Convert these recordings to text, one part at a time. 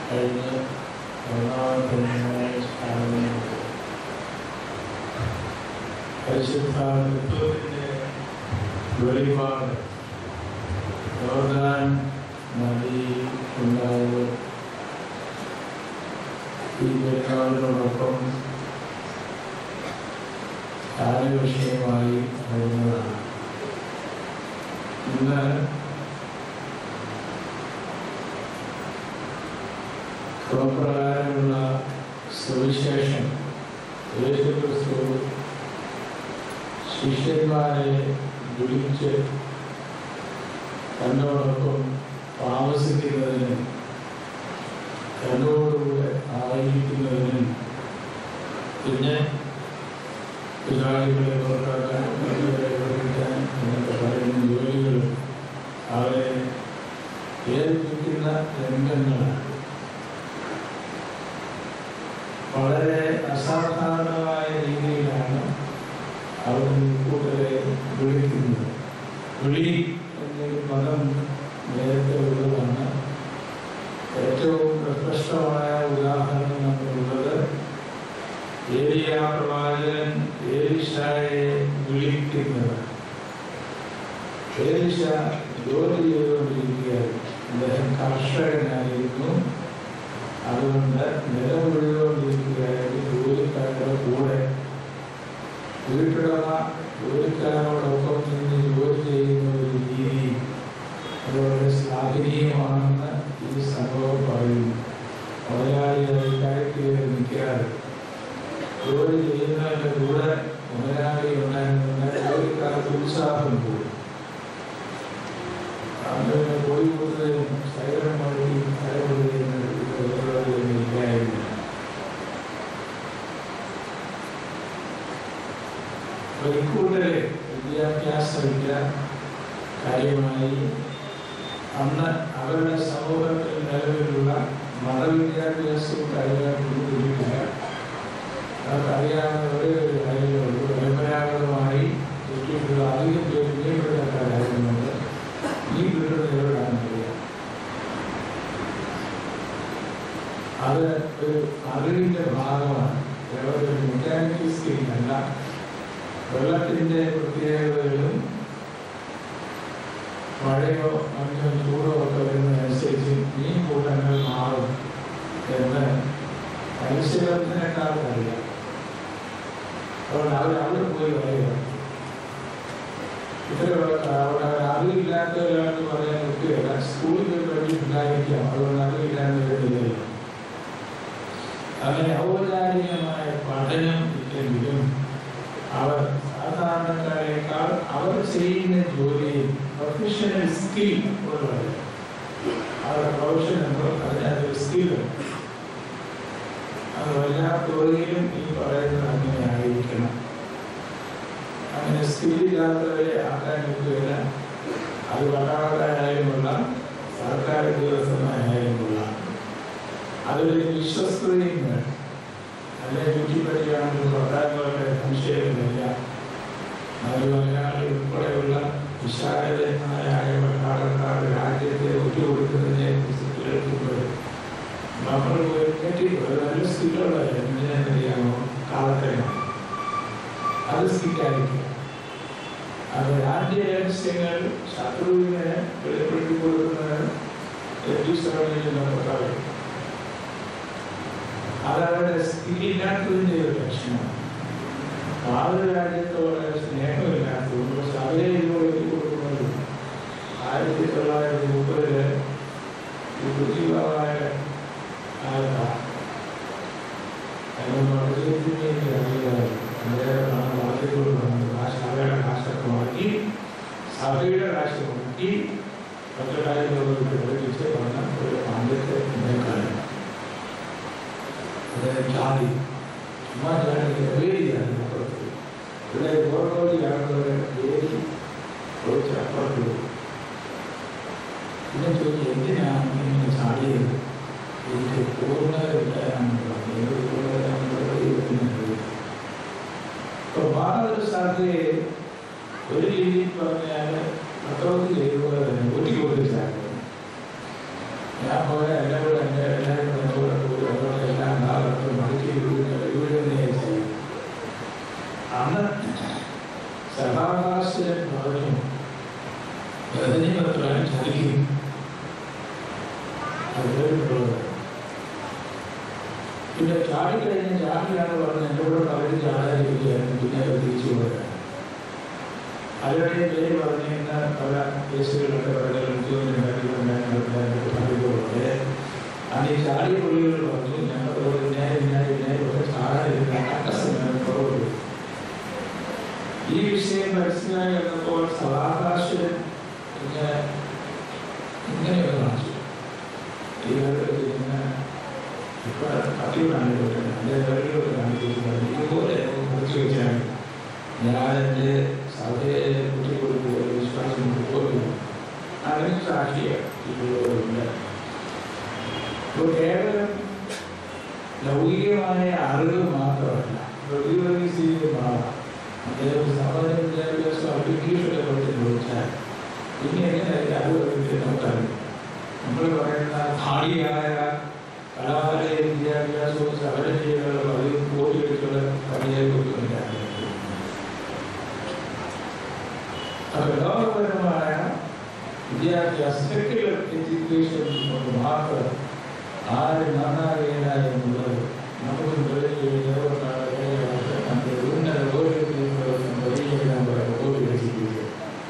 കഴിഞ്ഞ് ഒന്നാമത്തെ സ്ഥാപനമുണ്ട് പരിശുദ്ധാത്വത്തിൻ്റെ വെളിപാട് യോർദാൻ നദി ഉണ്ടായത് ഈ പെരുന്നാളിനോടൊപ്പം കാര്യവിഷയമായി വരുന്നതാണ് ഇന്ന് ക്രമപ്രകാരമുള്ള സുവിശേഷം യേശുക്രിസ്തു ശിഷ്യന്മാരെ വിളിച്ച് തന്നോടൊപ്പം താമസിക്കുന്നതിനും തന്നോടുകൂടെ ആയിരിക്കുന്നതിനും പിന്നെ തൊഴിലാളികളെ പുറത്താക്കാൻ മറ്റുള്ളവരെ പഠിപ്പിക്കാൻ എന്നൊക്കെ പറയുന്ന ജോലികൾ അവരെ ഏൽപ്പിക്കുന്ന രംഗങ്ങളാണ് വളരെ അസാധാരണമായ രീതിയിലാണ് അവർ കൂട്ടരെ വിളിക്കുന്നത് വിളി എന്നൊരു പദം നേരത്തെ ഉള്ളതാണ് ഏറ്റവും പ്രശസ്തമായ ഉദാഹരണം നമുക്കുള്ളത് ഏലിയ പ്രവാചകൻ ഏലിഷായെ വിളിക്കുന്നത് ഏലിഷ ജോലി ചെയ്തുകൊണ്ടിരിക്കുകയായിരുന്നു അദ്ദേഹം കർഷകനായിരുന്നു അതുകൊണ്ട് നിലവിളിച്ചുകൊണ്ടിരിക്കുകയായിരുന്നു ജോലിക്കാരുടെ കൂടെ വീട്ടുടമ ജോലിക്കാരോടൊപ്പം നിന്ന് ജോലി ചെയ്യുന്ന ഒരു രീതി അതുപോലെ ശ്ലാഘനീയമാണെന്ന് ഈ സംഭവം പറയുന്നു മുതലാളിയായി കയറ്റിയത് നിൽക്കാതെ ജോലി ചെയ്യുന്നതിൻ്റെ കൂടെ മുതലാളി ഉണ്ടായിരുന്ന ജോലിക്കാർക്ക് ഉത്സാഹം കൂടും അങ്ങനെ പോയി കൊടുത്തതും സൈലം വഴി ഇല്ലായിരുന്നു ഇക്കൂട്ടരെ വിദ്യാഭ്യാസമില്ല കാര്യമായി അന്ന് അവരുടെ സമൂഹത്തിൽ നിലവിലുള്ള മതവിദ്യാഭ്യാസവും കാര്യമായിട്ടില്ല അവർക്കറിയാവുന്ന ഒരേ ഒരു കാര്യമുള്ളൂ പരമ്പരാഗതമായി ചുറ്റിയിട്ടുള്ള അധികം പേര് പ്രിയപ്പെട്ടവരായിരുന്നത് ഈ വീടുകളിലാണ് അറിയാം അത് ഒരു അറിവിൻ്റെ ഭാഗമാണ് കേവലം ഒരു മെക്കാനിക്കൽ സ്കിൽ അല്ല വെള്ളത്തിൻ്റെ പ്രത്യേകതകളും മഴയോ മഞ്ഞോ ചൂടോ ഒക്കെ വരുന്നതനുസരിച്ച് മീൻ കൂട്ടങ്ങൾ മാറും എന്ന് മത്സ്യബന്ധനക്കാർക്കറിയാം അതുകൊണ്ട് അവർ അവിടെ പോയി പറയുക ഇത്തരമൊക്കെ അവിടെ അറിവില്ലാത്തവരാണെന്ന് പറയാൻ ഒക്കെയല്ല സ്കൂളിൽ പോയി പഠിച്ചിട്ടുണ്ടായിരിക്കാം അതുകൊണ്ട് അറിവില്ലാന്ന് വരുന്നില്ല അങ്ങനെ ഔപചാരികമായ പഠനം ഇല്ലെങ്കിലും അവർ സാധാരണക്കാരേക്കാൾ അവർ ചെയ്യുന്ന ജോലിയിൽ പ്രൊഫഷണൽ സ്കിൽ ഉള്ളത് അവരുടെ പ്രൊഫഷൻ എന്തോ അതിനകത്തൊരു സ്കില്ലുണ്ട് അത് എല്ലാ തുറയിലും ഈ പറയുന്നത് അങ്ങനെ ആയിരിക്കണം അങ്ങനെ സ്കില്ലില്ലാത്തവരെ ആക്കാൻ ഒക്കുകയില്ല അത് പട്ടാളക്കാരായാലും കൊള്ളാം സർക്കാർ ഉദ്യോഗസ്ഥന്മാരായാലും കൊള്ളാം അതിലൊരു വിശ്വസ്തതയും വേണം നല്ല ചുറ്റിപ്പറ്റിയാണെങ്കിൽ പട്ടാളങ്ങളുടെ സംശയമില്ല അത് മലയാളി ഉൾപ്പെടെയുള്ള വിശാലതമായ പട്ടാളക്കാർ രാജ്യത്തെ ഒറ്റുകൊടുക്കുന്നതിനെ കുറിച്ച് കേൾക്കുമ്പോൾ നമ്മൾ കേട്ടി ഒരു നല്ല സ്കില്ലുള്ള എന്തിനാണെന്നറിയാമോ കാലത്തരം അത് സ്കില്ലായിരിക്കും അത് രാജ്യ രഹസ്യങ്ങൾ ശത്രുവിനെ വെളിപ്പെടുത്തി കൊടുക്കുന്നത് പട്ടാളം അതവരുടെ സ്കില്ലില്ലാത്തതിൻ്റെ ഒരു ലക്ഷണമാണ് മാതൃരാജ്യത്തോടെ സ്നേഹമില്ലാത്തതുകൊണ്ട് സഭയെ ഇതുപോലെ കൊടുക്കുന്നത് ആയിരത്തി തൊള്ളായിരത്തി മുപ്പതില് ഈ ബുദ്ധിപരമായ കാലത്താണ് അതിന് മത്സരത്തിന് അദ്ദേഹമാണ് വളർത്തിക്കൊണ്ട് വന്നത് ആ സഭയുടെ കാശൊക്കെ മാറ്റി സഭയുടെ കാശ് മാറ്റി മറ്റു കാര്യങ്ങളൊക്കെ പ്രകടിപ്പിച്ച് വന്ന ഒരു ആദ്യത്തെ കാലം അദ്ദേഹം ചാടി ചുമ്മാ ചാടി വേദിയാണ് അപ്പുറത്ത് ഇവിടെ ഗോർഗോളിയാണവരെ വേദി കുറച്ച് അപ്പുറത്ത് പോയി പിന്നെ ചോദിച്ചു എന്തിനാണ് ഇങ്ങനെ ചാടിയത് എനിക്ക് പൂർണ്ണതയില്ലാന്ന് പറഞ്ഞു ഏത് പൂർണ്ണതയാണെന്നുള്ളത് ഇപ്പൊ വേറൊരു സാധ്യതയെ ഒരു രീതിയിൽ പറഞ്ഞാൽ പത്രത്തിൽ ചെയ്തുപോലെ തന്നെ ഊട്ടി കൊടുത്ത് ചാടുന്നു ഞാൻ പോയ എല്ലാവരും എൻ്റെ എല്ലാവരും അന്ന് സഭാഭാസ്കരൻ പറഞ്ഞു വേദന പത്രാൻ ചതിക്കും അതുപോലുള്ള പിന്നെ ചാടിക്കഴിഞ്ഞ് ചാടിയാണ് പറഞ്ഞ് എൻ്റെ കൂടെ പകുതി ചാടാതിരിക്കുകയായിരുന്നു പിന്നെ അത് തിരിച്ചു പോയത് അവരുടെ പേര് പറഞ്ഞിരുന്ന പല കേസുകളൊക്കെ വളരെ മുഖ്യമന്ത്രി അന്ന് ഈ ചാടിയ പുള്ളികൾ പറഞ്ഞു ഞങ്ങളോട് ഇന്നായി ഇന്നായി ഇന്നായി ഒക്കെ ചാടാതിരുന്ന അക്കസമാണ് കുറവ് ഈ വിഷയം മനസ്സിലായി വന്നപ്പോൾ സഭാഭാഷകൻ ഇങ്ങനെ ഇങ്ങനെയൊക്കെ കാണിച്ചു ഇവരുടെ ഇങ്ങനെ ഇപ്പൊ കത്തിയോടാണ് എൻ്റെ വഴികളൊക്കെ കാണിച്ചിട്ടുണ്ട് ഇതുപോലെ കുറിച്ച് വെച്ചാൽ ഞാൻ എൻ്റെ സഭയെ കുട്ടികൾക്ക് വിശ്വാസം കൊടുക്കുന്നു അതിന് സാക്ഷിയാണ് ഇതുപോലുണ്ട് ഇപ്പോൾ കേവലം ലൗകികമായ അറിവ് മാത്രമല്ല പ്രതിപരിസ്ഥിതിയുമാണ് അദ്ദേഹം സാമാന്യ വിദ്യാഭ്യാസം അവർ ഇംഗ്ലീഷൊക്കെ പഠിച്ച് ചോദിച്ചാൽ പിന്നെ എങ്ങനെ അറിവ് കിട്ടിയ നമുക്കറിയാം നമ്മൾ പറയുന്ന ധാടിയായ കലാലയ വിദ്യാഭ്യാസവും സഹചര്യങ്ങളും അതിൽ കോടിയെടുക്കുന്ന പണിയെക്കുറിച്ചുമില്ല അപ്പൊ ലോകപരമായ വിദ്യാഭ്യാസ സെക്യുലർ എഡ്യൂക്കേഷൻ കൊണ്ട് മാത്രം ആര് നന്നാകേല എന്നുള്ളത് നമുക്ക് വെളിയിൽ നമ്മുടെ ഉന്നത വെളിയെല്ലാം ഓടി രചിക്കുക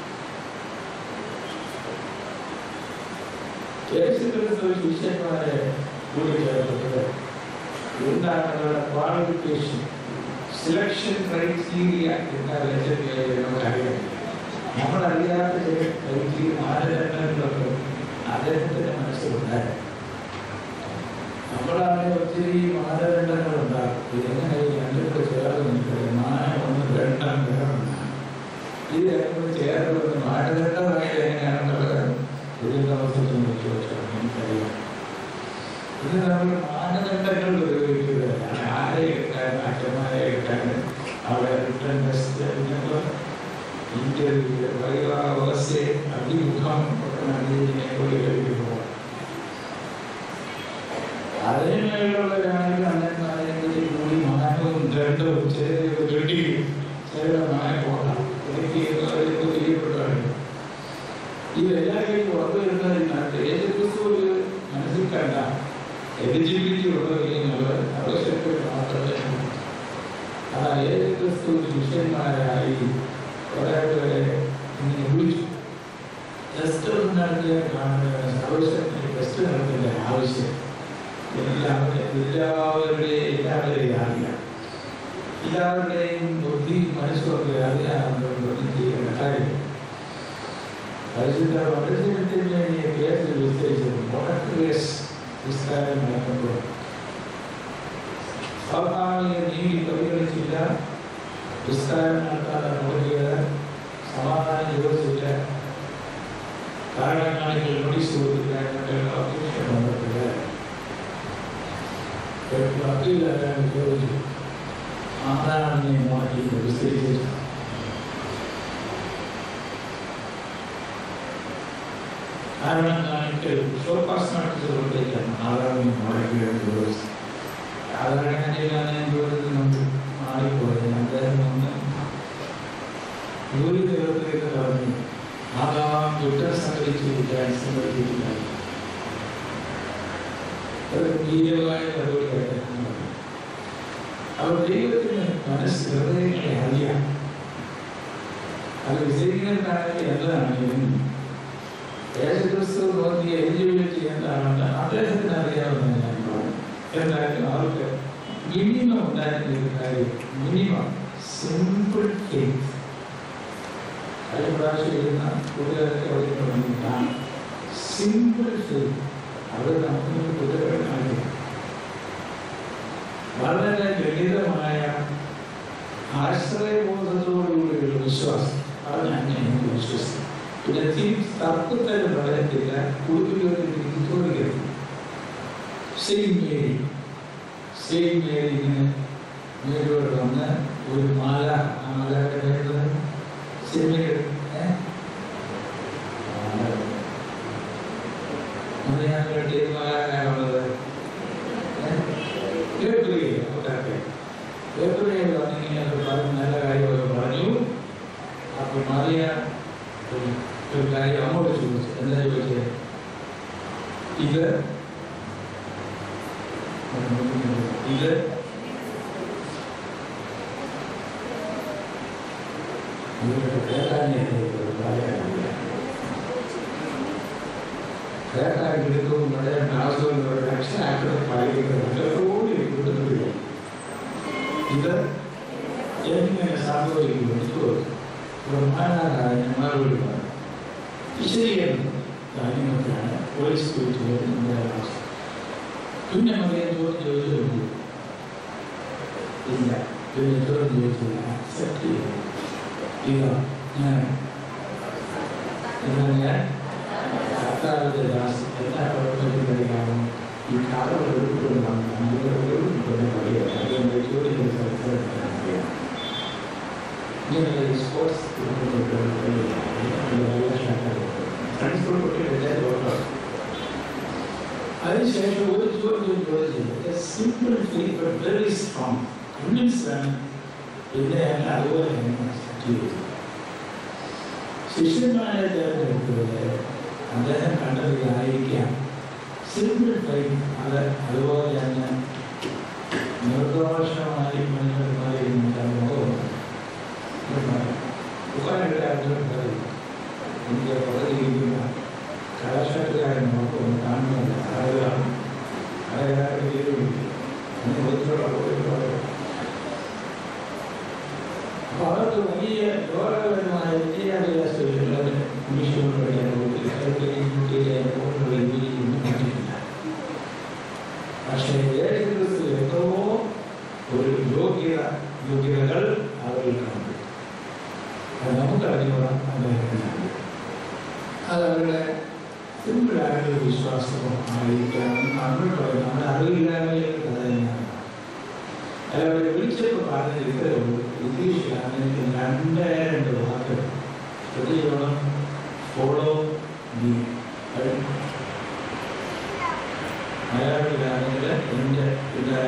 യേശുക്രിസ്തു ശിഷ്യന്മാരെ കൂടിച്ചേർത്തത് എന്താണ് അവരുടെ ക്വാളിഫിക്കേഷൻ സെലക്ഷൻ ക്രൈറ്റീരിയ എന്ന ലക്ഷ്യത്തിലേക്ക് നമുക്കറിയാം നമ്മളറിയാത്ത ചില ക്രൈറ്റീരിയ മാനദണ്ഡങ്ങളൊക്കെ അദ്ദേഹത്തിന്റെ മനസ്സിലുണ്ടായിരുന്നു നമ്മളാണ് ഒത്തിരി മാനദണ്ഡങ്ങളുണ്ടാകും ഇതെങ്ങനെ ഈ രണ്ടും കൂടെ ചേർന്ന് നിൽക്കുന്നത് മാനം ഒന്ന് രണ്ടാം വേറൊന്നാണ് ഇത് രണ്ടും കൂടെ ചേർന്ന് വന്ന് മാനദണ്ഡമായിട്ട് എങ്ങനെയാണെന്നുള്ളത് ഒരു ദിവസത്തിൽ ചോദിച്ചാൽ എനിക്കറിയാം ഇത് നമ്മൾ മാനദണ്ഡങ്ങൾ ഉപയോഗിക്കുകയാണ് ആരെ കിട്ടാൻ അച്ഛന്മാരെ കിട്ടാൻ അവിടെ റിട്ടേൺ ടെസ്റ്റ് ഇന്റർവ്യൂ വൈവാവസ്ഥ അഭിമുഖം ഒക്കെ നൽകിയതിനെ കൂടി ലഭിക്കുമ്പോൾ അതിനുമേലുള്ളവരാണെങ്കിൽ അന്നന്മാരെങ്കിൽ കൂടി മാനവും രണ്ടും ചെറിയ റെഡി ചെറിയ മായ പോകാം എനിക്ക് ചെയ്യപ്പെട്ടതാണ് ഇവരെല്ലാവരെയും ഉറപ്പ് വരുന്നതിനകത്ത് ഏത് ക്രിസ്തുവിൽ മനസ്സിൽ കണ്ട എലിജിബിലിറ്റി ഉള്ളവരെയുള്ളത് ആവശ്യപ്പെട്ട് മാത്രമേ അതാ ഏത് ക്രിസ്തു ശിഷ്യന്മാരായി കുറെ പേരെ ഇങ്ങനെ വിളിച്ചു ടെസ്റ്റ് നടത്തിയാൽ കാണുന്നതിന് ആവശ്യത്തിന് ടെസ്റ്റ് നടത്തേണ്ട ആവശ്യം എല്ലാവരും എല്ലാവരുടെയും എല്ലാവരെയും അറിയാം എല്ലാവരുടെയും ബുദ്ധി മനസ്സൊക്കെ അറിയാമെന്ന് ചെയ്യേണ്ട കാര്യം പരിശുദ്ധ വചനത്തിന്റെ ഈ കേസ് വിസ്തരിച്ചത് മുടക്ക് കേസ് വിസ്താരം നടക്കുമ്പോൾ സ്വാഭാവിക നീതി പരിഗണിച്ചില്ല വിസ്താരം നടത്താതെ മുടക്കിയത് സമാധാനം ചോദിച്ചില്ല കാരണം കാണിക്കൽ നോട്ടീസ് കൊടുത്തില്ല എന്നിട്ട് അപേക്ഷ വന്നിട്ടില്ല വക്കീലാരാണ് ചോദിച്ചു ആരാണ് നീ മാറ്റി വിസ്തരിച്ചത് കാരണം കാണിക്കൽ ഷോപ്പാസ് നടത്തിച്ചുകൊണ്ടേക്കാണ് ആരാണ് നീ മാറിക്കുകയെന്ന് ചോദിച്ചു സാധാരണ ചോദിച്ചത് നമുക്ക് മാറിപ്പോയത് അദ്ദേഹം ഒന്ന് ജോലി ദൈവത്തിലേക്ക് പറഞ്ഞു ആകാം കുറ്റം സംഘടിച്ചിരിക്കാൻ സംഘടിച്ചിട്ടില്ല അത് ഗീരമായ മറുപടിയായിട്ട് അവർ ദൈവത്തിന് മനസ്സ് ഹൃദയങ്ങളെ അറിയാം അത് വിജയിക്കുന്നതാണെങ്കിൽ എന്താണെങ്കിലും യേശുക്രിസ്തു നോക്കിയ എലിജിബിലിറ്റി എന്താണെന്ന് അദ്ദേഹത്തിന് അറിയാവുന്ന ഞാൻ പറഞ്ഞു എന്തായാലും അവർക്ക് മിനിമം ഉണ്ടായിരുന്ന ഒരു കാര്യം മിനിമം സിമ്പിൾ ഫെയ്ത്ത് കഴിഞ്ഞ പ്രാവശ്യം ഇരുന്ന കൂട്ടുകാരൊക്കെ അവിടെ സിമ്പിൾ ഫെയ്ത്ത് അത് നമുക്ക് കുറ്റപ്പെടുത്താൻ വളരെ ലളിതമായ ആശ്രയബോധത്തോടുകൂടിയുള്ള വിശ്വാസം അത് ഞാൻ എനിക്ക് വിശ്വസിക്കും പിന്നെ തർക്കത്തിൽ പറയത്തില്ല കുടുംബത്തിൽ ചോദിക്കരുത് സെയിം മേരി സെയിം മേരി ഇങ്ങനെ മേരിയോട് വന്ന് ഒരു മാല ആ മാലയുടെ പേരുള്ളത് സിനിമയിൽ മലയാളികളുടെ തീരുമാനമാണുള്ളത് ഏപ്രിൽ ഓക്കെ ഏപ്രിൽ വന്നിങ്ങനെ പറഞ്ഞ് നല്ല കാര്യം ഇത് കേട്ടാക്കിയെടുത്തു നമ്മുടെ നാസുകളുടെ രക്ഷാക്കളെ പാലിക്കുന്നത് കൂടി കൊടുക്കുന്നില്ല ഇത് എങ്ങനെ സംഭവിക്കുന്നു ഇത് ബ്രഹ്മാനാരായ മറുപടി പറഞ്ഞു വിശദീകരണം കാര്യങ്ങളൊക്കെയാണ് പോലീസ് സ്കൂളിലെ നമ്മുടെ അവസ്ഥ പിന്നെ മറിയാൻ ചോദ്യം ചോദിച്ചു ഇല്ല പിന്നെ ചോദ്യം ചോദിച്ചില്ല അക്സെപ്റ്റ് ചെയ്തു ഇതാ ഞാൻ എന്നാൽ ഞാൻ കർത്താവിന്റെ ദാസ് എല്ലാ പ്രവർത്തനത്തിനും കഴിയാമോ ഈ കാലം എടുത്തുകൊണ്ടാണ് നമ്മുടെ പറയുക അതുകൊണ്ട് ചോദ്യം സംസാരിക്കാൻ ഇങ്ങനെ സ്പോർട്സ് ഫ്രണ്ട്സിനോട് കുട്ടികളെല്ലാം അതിനുശേഷം ഒരു ചോദ്യം ചോദിച്ചില്ല simple feel but very strong convince ആണ് പിന്നെ ഞാൻ അതുപോലെ തന്നെ accept ചെയ്തു ശിഷ്യന്മാരെ തിരഞ്ഞെടുത്തത് അദ്ദേഹം കണ്ടതിലായിരിക്കാം സിമ്പിൾ ഫൈൻ അത് അതുപോലെ തന്നെ നിർദോഷമായി മനുഷ്യന്മാരിൽ മുഖമുണ്ട് എനിക്ക് പുറകിരിക്കുന്ന കലാശാലക്കാരൻ നോക്കും കാണുന്നില്ല അതാണ് അതായത് അങ്ങനെ ഒത്തിരി അപ്പൊ അവർക്ക് വലിയ ലോകപരമായ വിദ്യാഭ്യാസത്തിലുള്ളത് മനുഷ്യരുടെ കണ്ടിട്ടില്ല പക്ഷേ ഏകദേശത്തിൽ എത്രയോ ഒരു യോഗ്യത യോഗ്യതകൾ അവരിലുണ്ട് അത് നമുക്ക് അറിഞ്ഞുകൂടാ അദ്ദേഹത്തിനാണ് അത് അവരുടെ സിമ്പിളായിട്ടുള്ള വിശ്വാസമോ ആയിരിക്കാം നമ്മൾ പറയുന്നത് നമ്മുടെ അറിവില്ലായ്മയിലെ കഥ തന്നെയാണ് അല്ല അവരെ വിളിച്ചപ്പോൾ പറഞ്ഞത് ഇത്രേ ഉള്ളൂ ഇംഗ്ലീഷിലാണ് എനിക്ക് രണ്ടേ രണ്ട് വാക്ക് പ്രതിയോളം ഫോളോ മീ മലയാളത്തിലാണെങ്കിൽ എൻ്റെ പിന്നെ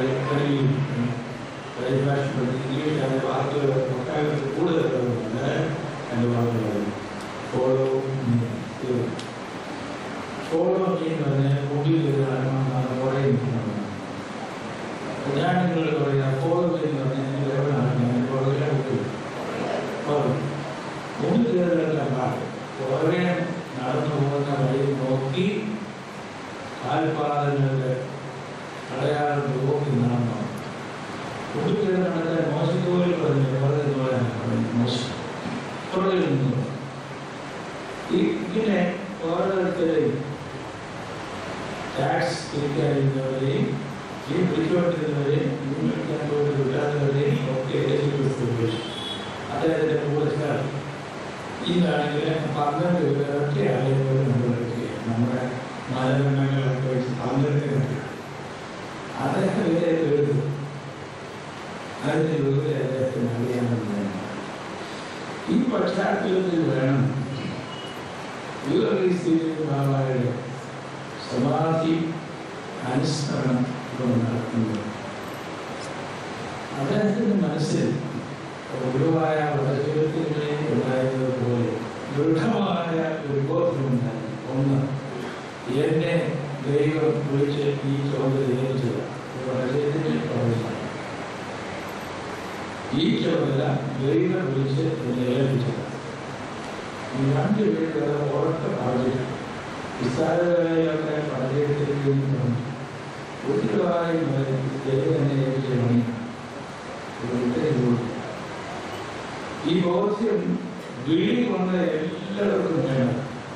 പരിഭാഷ ഇംഗ്ലീഷ് അത് വാക്കുകൾ ഒക്കാലത്ത് കൂടുതലുള്ളതുകൊണ്ട് എൻ്റെ വാക്കുകൾ ഫോളോ മീ ഫോളോ മീ എന്ന് പറഞ്ഞാൽ മുടിയിൽ കുറേ നിൽക്കുന്നതാണ് ഞാൻ നിങ്ങളോട് പറയാം ഫോളോ എന്ന് പറഞ്ഞാൽ നിങ്ങൾ എവിടെയാണ് ഞാൻ പുറകെ മൂന്ന് പേരെല്ലാം പാടും പുറകെ നടന്നു പോകുന്ന വഴി നോക്കി കാൽപാദങ്ങളുടെ അടയാളം നോക്കി നടന്നു മൂന്ന് പേര് നടക്കാൻ മോശത്തോൽ പറഞ്ഞു പുറകെ നോക്കാനാണ് പറഞ്ഞു മോശം പുറകെ നിന്നു ഇങ്ങനെ ഓരോരുത്തരെയും ടാക്സ് തിരിക്കാതിരുന്നവരെയും ഈ വിളിച്ചുകൊണ്ടിരുന്നവരെയും മുന്നിലേക്കാത്തോട് വിടാത്തവരെയും ഒക്കെ യേശുക്രിസ്തു വിളിച്ചു അദ്ദേഹത്തിന്റെ കൂടെ ഇതാണെങ്കിൽ പന്ത്രണ്ട് പേരൊറ്റ ആലയങ്ങൾ നമ്മൾ നമ്മുടെ മാനദണ്ഡങ്ങളൊക്കെ വെച്ച് പന്ത്രണ്ട് അദ്ദേഹം ഇവരെ എഴുതും അതിന്റെ വെറുതെ അദ്ദേഹത്തിന് അറിയാമെന്ന് ഈ പശ്ചാത്തലത്തിൽ വേണം ബാബായുടെ സമാധി അനുസ്മരണം ഇപ്പോൾ നടത്തുന്നത് അദ്ദേഹത്തിന്റെ മനസ്സിൽ ഗുരുവായ വടജീവിതത്തിലെ ഉണ്ടായതുപോലെ ദൃഢമായ ഒരു ബോധമുണ്ടായി ഒന്ന് എന്നെ ദൈവം വിളിച്ച് ഈ ചുമതല ഏൽപ്പിച്ചത് വടജീവിതത്തിൽ പറയുന്നത് ഈ ചുമതല ദൈവം വിളിച്ച് എന്നെ ഏൽപ്പിച്ചത് ഈ രണ്ട് പേരുടെ ഉറക്ക പറഞ്ഞു വിസ്താരങ്ങളെയൊക്കെ പറഞ്ഞിരിക്കുന്നു ഒത്തിരി ദൈവം എന്നെ ഏൽപ്പിച്ച പണി ഈ ബോധ്യം വിളി കൊണ്ട് എല്ലാവർക്കും വേണം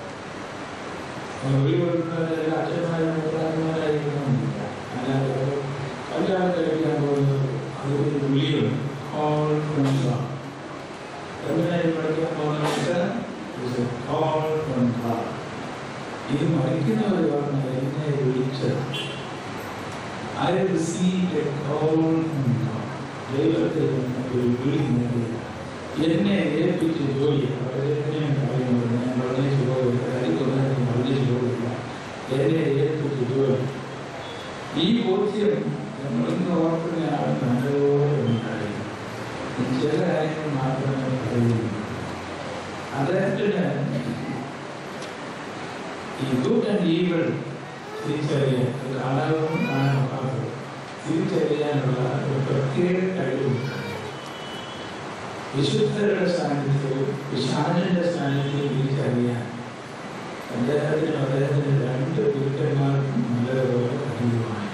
വിളി കൊടുക്കുന്നത് അച്ഛന്മാരും മുതലാളിമാരായിരിക്കണമെന്നില്ല അല്ലാതെ കല്യാണം കഴിക്കാൻ പോകുന്നത് അതൊരു വിളിയുണ്ട് കോൾ ഫ്രം എങ്ങനെ പഠിക്കാൻ പോകുന്നത് കോൾ ഫ്രം ഇത് മരിക്കുന്നവർ പറഞ്ഞ എന്നെ വിളിച്ചത് I received a call from God. ദൈവത്തിൽ നിന്ന് ഒരു വിളി നേടിയത് എന്നെ ഏൽപ്പിച്ച ജോലി വളരെ പറയുന്നത് ഞാൻ വർദ്ധിച്ചു പോകില്ല കരിക്കൊന്നും വർദ്ധിച്ചു പോകില്ല എന്നെ ഏൽപ്പിച്ച ജോലി ഈ ബോധ്യം നമ്മളിന്ന് ഓർക്കുന്നയാൾ നല്ലപോലെ ഉണ്ടായിരുന്നു ചില കാര്യങ്ങൾ മാത്രമേ പറയുന്നു അദ്ദേഹത്തിന് ഈ ഗുഡ് ആൻഡ് ഈവൾ തിരിച്ചറിയാൻ കാണാവും കാണാൻ വിശുദ്ധരുടെ സാന്നിധ്യവും വിശാലന്റെ സാന്നിധ്യവും തിരിച്ചറിയാൻ അദ്ദേഹത്തിന് അദ്ദേഹത്തിന് രണ്ട് ഗുരുക്കന്മാർക്കും നല്ലതുപോലെ കഴിയുമായി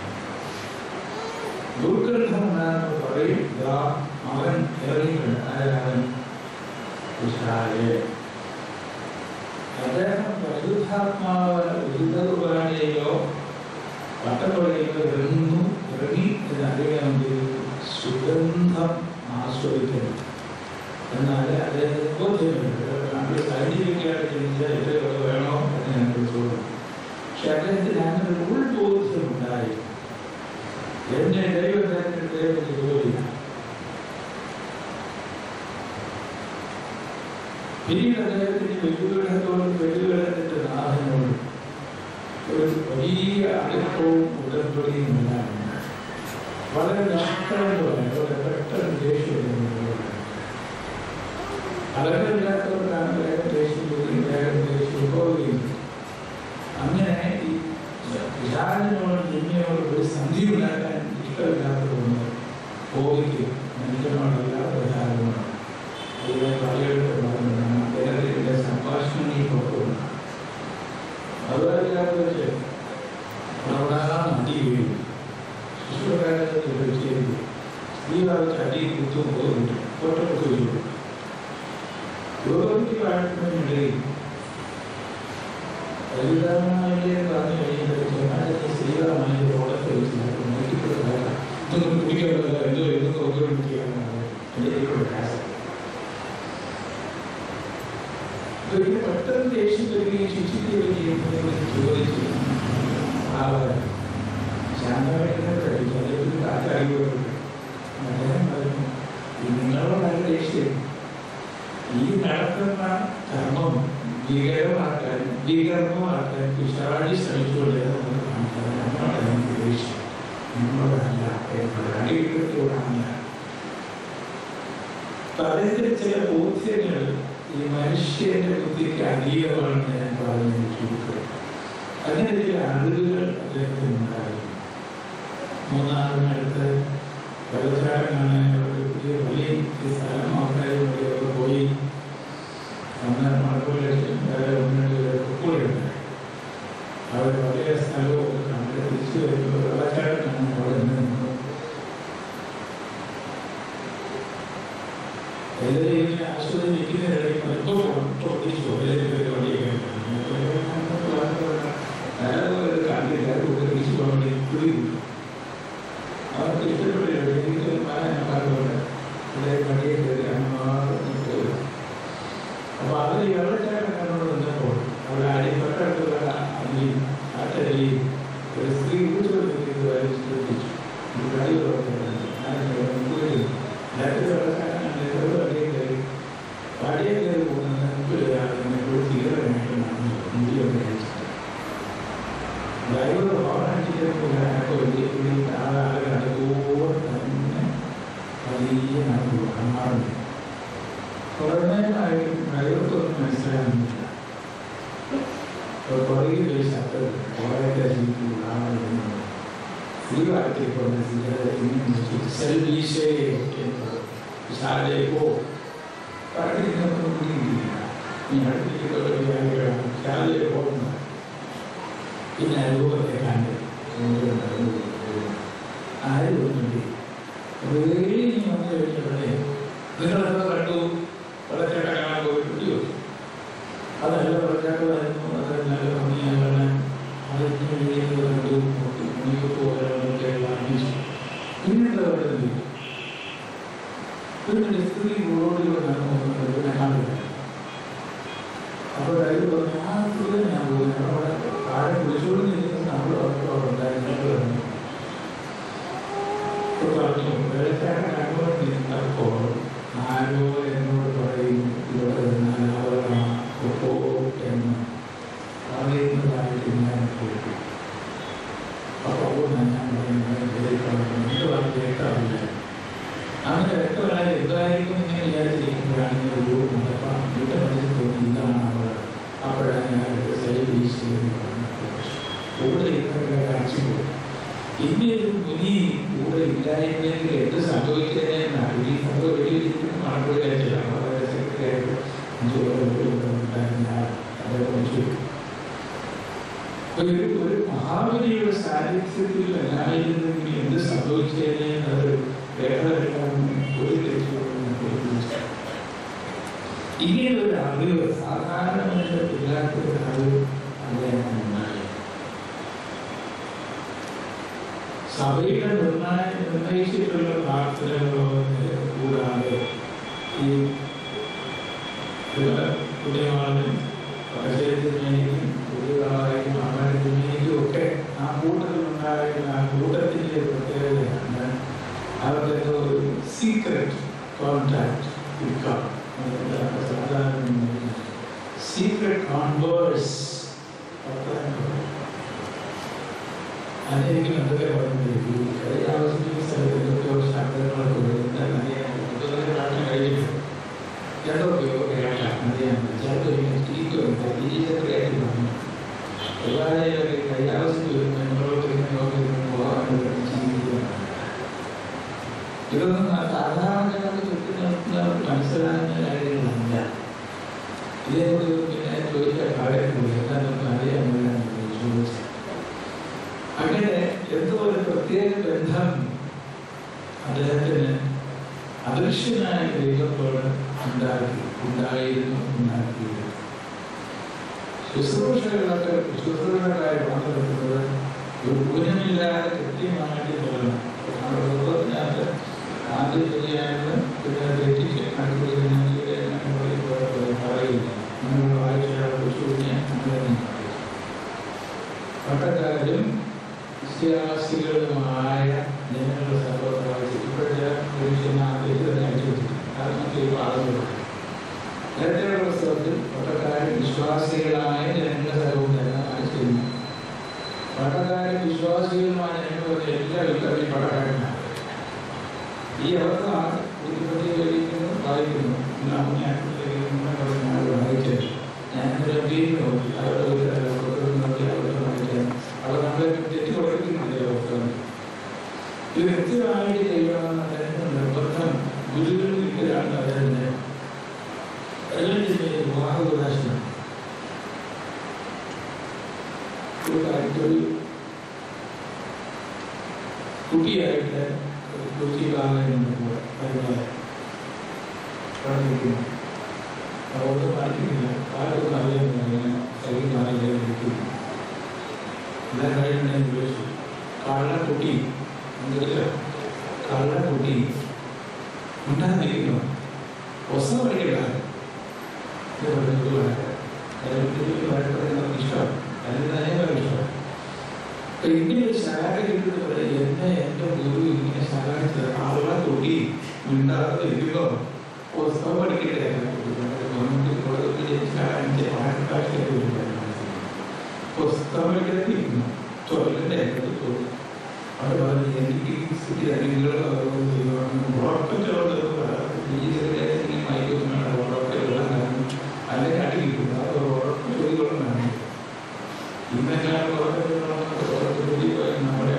ദുർഗന്ധമെന്ന് പറയും ദാ അവൻ ഇറങ്ങിയിട്ടുണ്ട് ആരാവൻ വിശാലെ അദ്ദേഹം പരിശുദ്ധാത്മാവ് വിശുദ്ധ കുർബാനയിലോ വട്ടപ്പുഴയിലോ ഇറങ്ങുന്നു ഇറങ്ങി എന്നറിയാമെങ്കിൽ സുഗന്ധം ആസ്വദിക്കുന്നു എന്നാൽ അദ്ദേഹത്തിന് ബോധ്യമുണ്ട് നമ്മൾ സൈനികമായിട്ട് ചിന്തിച്ചാൽ ഇത്രയൊക്കെ വേണോ എന്ന് ഞങ്ങൾ ചോദിക്കും പക്ഷെ അദ്ദേഹത്തിന് അങ്ങനെ ഒരു ഉൾബോധ്യമുണ്ടായി എന്നെ ദൈവം അദ്ദേഹത്തിന് ദൈവത്തിന് ജോലിയില്ല പിന്നീട് അദ്ദേഹത്തിന് വെല്ലുവിളത്തോടും വെല്ലുവിളത്തിന്റെ നാഥനോടും ഒരു വലിയ അടുപ്പവും ഉടമ്പടിയും ഉണ്ടായിരുന്നു വളരെ നിഷ്കളങ്കമായി വളരെ പെട്ടെന്ന് ദേഷ്യം അളവില്ലാത്തവർക്കാണ് വേഗം ദേഷ്യം വരികയും വേഗം ദേഷ്യം പോവുകയും അങ്ങനെ ഈ വിചാരനോട് നിന്നയോട് ഒരു സന്ധി ഉണ്ടാക്കാൻ ഇഷ്ടമില്ലാത്തതുകൊണ്ട് പോവുകയും മനുഷ്യനോടല്ലാത്ത വിചാരമാണ് അതിലെ പലയിടത്ത് പറഞ്ഞതാണ് അദ്ദേഹത്തിന്റെ സംഭാഷണങ്ങളിൽ പുറത്തുണ്ട് അതുവരെ വെച്ച് അവിടെ അടി വീഴും ശിശുക്കാരത്തെ ചെയ്തു ഈ ഭാഗത്ത് അടി കുത്തും പോകുന്നുണ്ട് തൊട്ടടുത്ത് വീഴും യോഗത്തിലായിട്ടുണ്ടെങ്കിൽ വലുതാമായില്ലേ പറഞ്ഞു കഴിയുമ്പോൾ ശ്രീരാമായ ഓടത്തെ വെച്ചിട്ടുണ്ടായിരുന്നു നോക്കിക്കൊടുക്കാത്ത ഇതൊന്നും കുടിക്കാറില്ല എന്തോ എന്നും നോക്കിക്കൊണ്ടിരിക്കുകയാണ് എൻ്റെ പ്രയാസം ഒരിക്കൽ പെട്ടെന്ന് ദേഷ്യം വരികയും ശിക്ഷിക്കുകയും ചെയ്യുന്നതിനെ ചോദിച്ചു ആളെ ശാന്തമായിട്ട് കഴിച്ചു അല്ലെങ്കിൽ കാറ്ററിയുകയുള്ളൂ അദ്ദേഹം പറഞ്ഞു നിങ്ങളോട് നല്ല ദേഷ്യം ഈ നടത്തുന്ന കർമ്മം ഭീകരമാക്കാൻ ഭീകരമാക്കാൻ പിശാചി ശ്രമിച്ചുകൊണ്ടിരുന്നത് നമുക്ക് കാണിക്കാം നമ്മളോട് എനിക്ക് ദേഷ്യം നിങ്ങളോടല്ല അടിവിട്ടോടാണ് അദ്ദേഹത്തിന് ചില ബോധ്യങ്ങൾ ഈ മനുഷ്യന്റെ ബുദ്ധിക്ക് അതീതമാണെന്ന് ഞാൻ പറഞ്ഞു ചുരുക്കം അങ്ങനെ ചില അറിവുകൾ അദ്ദേഹത്തിന് ഉണ്ടായിരുന്നു മൂന്നാറിനടുത്ത് വെള്ളച്ചാട്ടമാണ് ഒരു പുതിയ വലിയ സ്ഥലം ആൾക്കാർ പോയി അന്ന് മഴപ്പുള്ളിൽ വേറെ ഒന്ന് കുക്കുകളുണ്ട് അവർ വലിയ സ്ഥലവും കണ്ട് തിരിച്ചു വരുമ്പോൾ വെള്ളച്ചാട്ടമാണ് അവിടെ നിന്ന് എല്ലാവരും ആസ്വദിക്കുന്നതിനിടയിൽ പലപ്പോൾ പ്രവർത്തിച്ചു എല്ലാവരും പരിപാടിയൊക്കെ കണ്ടില്ല തിരിച്ചു പോകാൻ വേണ്ടി പിടി അവർക്ക് ഇഷ്ടപ്പെട്ടില്ല എനിക്ക് പാലക്കാടുണ്ട് ഇവിടെ പടിയെ കയറി അങ്ങോട്ട് അപ്പൊ അവർ ഈ വെള്ളച്ചാട്ടം കണ്ടോട് നിന്നപ്പോൾ അവിടെ അടിപ്പെട്ടടുത്തുള്ള അല്ലി ആട്ടല്ലി ഒരു സ്ത്രീ ഊച്ചുകൊണ്ടിരിക്കുന്നത് ശ്രദ്ധിച്ചു കടി രണ്ട് വെള്ളച്ചാട്ടം അടിയെ കയറി പടിയെ കയറി പോകുന്നത് മുമ്പിൽ തീവ്രമായിട്ട് നടന്നു മുടിയൊക്കെ കഴിച്ചിട്ട് ഡ്രൈവർ വാഹനം ആളെ അടുത്തോടെ തന്നെ വലിയ നടന്നു മാറുന്നു കുറേനായിട്ടും ഡ്രൈവർക്കൊന്നും മനസ്സിലാകുന്നില്ല പുറകിൽ ഒരു ശബ്ദം കുറേയൊക്കെ ജീവിക്കുന്ന ആളുകൾ സ്ത്രീവാഴ്ത്തിക്കൊണ്ട് സെൽവീശേ ശാലയോ പറഞ്ഞിരുന്നൊന്നും കൂടിയില്ല നീ അടുത്തേക്ക് ശാലയെ പോകുന്നത് പിന്നെ അനുഭവത്തെ കണ്ട് ആരും ഒന്നുമില്ല വേലി വന്നു കഴിഞ്ഞപ്പോഴേ നിങ്ങളെന്താ കണ്ടു വെള്ളച്ചാട്ടം കാണാൻ പോയിട്ടുണ്ടോ അതല്ല വെള്ളച്ചാട്ടമായിരുന്നു അത് നല്ല ഭംഗിയാണ് അതിന് വേണ്ടി കണ്ടു മുനിയൊക്കെ ഓരോന്നൊക്കെ വാങ്ങിച്ചു പിന്നെന്താ പറയുന്നത് പിന്നെ സ്ത്രീ റോഡിലൂടെ നടന്നു പിന്നെ കാണില്ല അപ്പോൾ ഡ്രൈവർ പറഞ്ഞു ആ സ്ത്രീ ഞാൻ പോകുന്നു അവിടെ താഴെ വിളിച്ചുകൊണ്ട് നിൽക്കുന്ന നമ്മൾ അവിടെ ഉണ്ടായിരുന്നു പറഞ്ഞു വെള്ളച്ചാട്ടം കണ്ടുകൊണ്ട് നിന്നപ്പോൾ ആരോ എന്നോട് പറയും ഇവിടെ നിന്നോ എന്ന് പറയുന്നതായിട്ട് ഞാൻ കേട്ടു അപ്പോൾ ഞാൻ പറയുന്നത് കേട്ടാവില്ല അങ്ങനെ വ്യക്തമായ എന്തായിരിക്കും ഇങ്ങനെ വിചാരിച്ചിരിക്കുമ്പോഴാണ് ഇങ്ങനെ ഒരു നടപ്പാൻ വീട്ടു മനസ്സിൽ തോന്നി ഇതാണ് അവിടെ അപ്പോഴാണ് ഞാൻ സെലിബ്രേഷൻ കൂടെ ഇന്നത്തെ കാഴ്ച പോയി ഇന്ന് ഇങ്ങനെ ഒരു മുനി കൂടെ ഇല്ലായിരുന്നെങ്കിൽ എന്ത് സംഭവിച്ചതിനെ ഈ സംഭവം വെളിയിലിരിക്കുന്ന മണപ്പുഴ കഴിച്ചില്ല സെക്രട്ടറിയായിട്ട് അഞ്ചു കൊല്ലം ഉണ്ടായിരുന്ന ആൾ അദ്ദേഹം മരിച്ചു ഒരു ഒരു മഹാബലിയുടെ സാന്നിധ്യത്തിൽ അല്ലായിരുന്നെങ്കിൽ എന്ത് സംഭവിച്ചതിനെ അത് വേദനെടുക്കാൻ ഒരു തെറ്റുകൊണ്ടും ഇങ്ങനെ ഒരു അറിവ് സാധാരണ മനുഷ്യർക്കില്ലാത്ത ഒരു അറിവ് അദ്ദേഹം ഉണ്ടായി സഭയുടെ നിർണായ നിർണയിച്ചിട്ടുള്ള പ്രാർത്ഥനകളോ കൂടാതെ ഈ പുണ്യവാളനും പരസ്യത്തിനും പുതിയതായും അമരത്തിനും ഒക്കെ ആ കൂട്ടത്തിലുണ്ടായിരുന്ന ആ കൂട്ടത്തിൻ്റെ പ്രത്യേകതയാണ് അവർക്ക് ഒരു സീക്രട്ട് കോൺടാക്ട് വിൽക്കാം സാധാരണ സീക്രട്ട് കോൺവേഴ്സ് അതെനിക്ക് എന്തൊക്കെ പറഞ്ഞിട്ടുണ്ട് ഈ കഴിഞ്ഞ സ്ഥലത്തൊക്കെ ശബ്ദങ്ങളൊക്കെ വരുന്ന നാട്ടിൽ കഴിഞ്ഞിട്ടുണ്ട് രണ്ടൊക്കെ കേരള മതിയാണ് ചിലപ്പോൾ തിരിക്കുന്നുണ്ട് തിരിച്ചൊക്കെയായിട്ട് പറഞ്ഞു ഒരുപാട് കൈയാവസ്ഥ വരുമ്പോൾ നമ്മളോട് പോകാൻ ജീവിക്കുകയാണ് ഇതൊന്നും സാധാരണ ചുറ്റി നിർത്തുന്ന മനസ്സിലാകുന്ന കാര്യങ്ങളല്ല ഇതേപോലെ പിന്നെ ചോദിച്ചാൽ കാര്യം പോയി എന്താണെന്ന് അറിയാൻ ചോദിച്ചത് അങ്ങനെ എന്തോ ഒരു പ്രത്യേക ബന്ധം അദ്ദേഹത്തിന് അദൃശ്യനായ ദൈവത്തോട് ഉണ്ടാക്കി ഉണ്ടായിരുന്നു ഉണ്ടാക്കിയിരുന്നു ശുശ്രൂഷകളൊക്കെ ശുശ്രൂഷകളായി പങ്കെടുക്കുന്നത് ഒരു ഊനമില്ലാതെ കൃത്യമായിട്ട് തോന്നണം നമ്മുടെ കുടുംബത്തിനകത്ത് ആദ്യം ചെയ്യാനുള്ള പിന്നെ തെറ്റിച്ച് പറയില്ല നമ്മൾ വായിച്ച കുറിച്ച് അങ്ങനെ പട്ടക്കാരും വിശ്വാസികളുമായ ജനങ്ങളുടെ സഹോദരമായി ഇപ്പോഴത്തെ പുരുഷനാഥിലേക്ക് തന്നെ അയച്ചു വെച്ചിട്ടുണ്ട് കാരണം ഈ പാഠം നേരത്തെയുള്ള പുസ്തകത്തിൽ പട്ടക്കാരും വിശ്വാസികളായ ജനങ്ങളുടെ സഹോദരനായി ചെയ്യുന്നു പട്ടക്കാരും വിശ്വാസികളുമായ ജനങ്ങൾ എല്ലാവരും അവർ പട്ടക്കാരനാണ് ഈ അവസ്ഥ ഉൽപ്പത്തി കഴിക്കുന്നു വായിക്കുന്നു നാം ഞാൻ വായിച്ചത് ഞാനൊരു അഭിയും നോക്കി അവരുടെ ഒരു നോക്കി അവരുടെ വായിക്കാൻ അവർ നമ്മളെ തെറ്റി കൊടുക്കുന്നില്ല അവസ്ഥ ഇത് കൃത്യമായിട്ട് ചെയ്യണമെന്ന് അദ്ദേഹത്തിന് നിർബന്ധം ഗുരുവിലാണ് അദ്ദേഹത്തിന് എല്ലാത്തിൻ്റെയും വിവാഹോദാശനം ഒരു കാര്യത്തൊരു കുട്ടിയായിട്ട് കൊച്ചി ബാലനുണ്ട് പഠിക്കുന്നു അതുകൊണ്ട് പഠിക്കുന്നില്ല ആർക്കും അറിയുന്നില്ല കൈ മാറിയിരിക്കുന്നു എല്ലാം കഴിഞ്ഞ ചോദിച്ചു കള്ളക്കുട്ടി എന്തൊക്കെ കള്ളക്കുട്ടി ഉണ്ടാകുന്നു ഒസം പഠിക്കില്ല ഇഷ്ടം അതിന് തന്നെ ഇഷ്ടം അപ്പൊ ഇങ്ങനെ ഒരു ശാഖ കിട്ടുന്നത് എന്നെ എന്റെ ഗുരു ഇങ്ങനെ ശാഖ ആളുകളെ തൊട്ടി മിണ്ടാതെ ഇരിക്കോ പുസ്തകം പഠിക്കട്ടെ പുസ്തകം പഠിക്കാതിരിക്കുന്നു ചൊല്ലണ്ടേ അവർ പറഞ്ഞു എനിക്ക് സ്ഥിതി അറിവുകൾ ഉറക്കം ചോദിച്ചത് അല്ലെങ്കിൽ അടിയിരിക്കുന്നു അത് ഉറക്കം ചോദിക്കൊണ്ടാണ് ഇന്നെല്ലാം നമ്മുടെ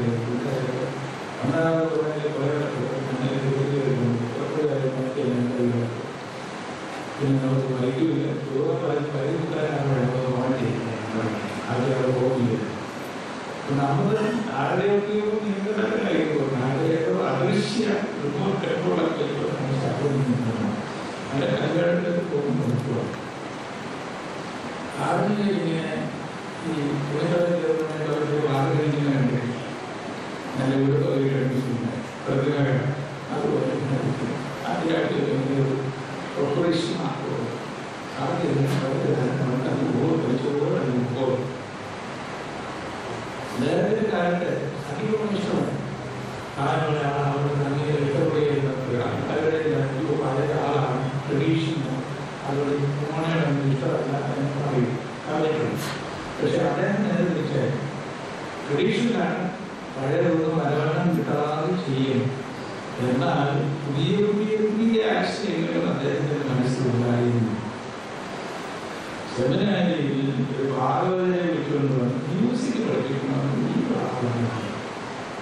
പിന്നെ നമുക്ക് വൈകില്ല പരിമുക്കാരാണ് മാറ്റി അത് അവിടെ പോകുന്നില്ല നമ്മൾ ആരുടെയൊക്കെയോ നീന്തലായിരിക്കും ആരുടെയൊക്കെ അദൃശ്യ റിമോട്ട് കൺട്രോളൊക്കെ അതിന്റെ കല്യാണത്തിൽ പോകുമ്പോൾ ആദ്യം ഇങ്ങനെ ഈ പുള്ളിക്കാരുടെ മാർഗം ഉണ്ട് നല്ല വീട് കഴിക്കുന്നുണ്ട് പ്രതികാരം അതുപോലെ അതിനായിട്ട് കോർപ്പറേഷൻ ആക്കുമോ ആദ്യം അത് പോകും പോകും നേരത്തെ കാലത്ത് അധികം ഇഷ്ടമാണ് കാരണം അവരുടെ അങ്ങനെ ഇഷ്ടപ്പെടുകയാണ് അവരുടെ അയ്യോ പഴയ ആളാണ് ട്രഡീഷനാണ് അതുകൊണ്ട് മോണയുടെ ഇഷ്ടമല്ല എന്ന് പറയും പറഞ്ഞിട്ടുണ്ട് പക്ഷെ അദ്ദേഹം നേരെ തിരിച്ചായി ട്രഡീഷനാണ് പഴയതൊന്നും മലയാളം കിട്ടാതെ ചെയ്യും എന്നാൽ പുതിയ പുതിയ പുതിയ ആശയങ്ങളും അദ്ദേഹത്തിന്റെ മനസ്സിലുണ്ടായിരുന്നു സെമിനാരിയിൽ ഒരു ഭാഗവതനെ വിളിച്ചുകൊണ്ട് വന്ന് മ്യൂസിക് പഠിപ്പിക്കണം ഈ ഭാഗമാണ്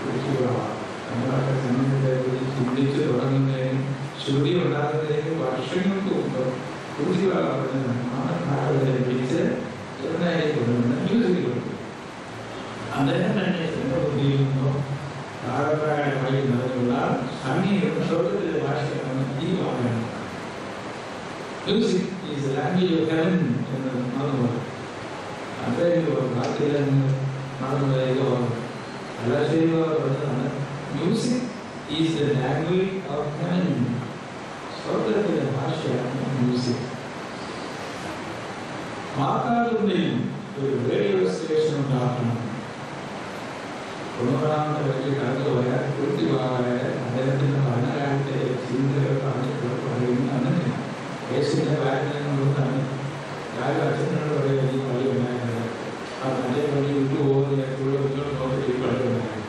ശ്രുതി ഉണ്ടാകുന്നതിന് വർഷങ്ങൾക്ക് മുമ്പ് പുതിയ നാളെ വിളിച്ച് ചെറുതായി കൊണ്ടുവന്ന് മ്യൂസിക് കൊടുത്തു അദ്ദേഹം തന്നെ എന്റെ ബുദ്ധിയിൽ നിന്നോ ധാരാളമായി നിറഞ്ഞുള്ള സംഗീതം സ്വർഗത്തിലെ ഭാഷയാണ് ഈ വാക്കാണ് music is language of heaven എന്ന് മറന്നു പറഞ്ഞു അദ്ദേഹം വാക്കിൽ നിന്ന് മറന്നു വരികയോ അല്ല ചെയ്യുക പറഞ്ഞതാണ് music is the language of heaven സ്വർഗത്തിലെ ഭാഷയാണ് മ്യൂസിക് മാതാവിൽ ഒരു റേഡിയോ സ്റ്റേഷൻ ഉണ്ടാക്കണം തൊണ്ണൂറാമത്തെ വയസ്സിൽ കടന്നു പോയ കൃത്യമായ അദ്ദേഹത്തിന്റെ ഭരണകാലത്തെ ചിന്തകൾ പറഞ്ഞിട്ട് പറയുന്നതാണ് യേശുവിന്റെ വാഗ്ദാനങ്ങളൊന്നാണ് കാര്യം അച്ഛനോട് പറയുന്നത് ഈ പള്ളി ഉണ്ടായിരുന്നത് ആ പള്ളി പള്ളി വിട്ടു പോകുന്ന കുട്ടികൾ നോക്കി ഈ പള്ളി ഉണ്ടായിരുന്നു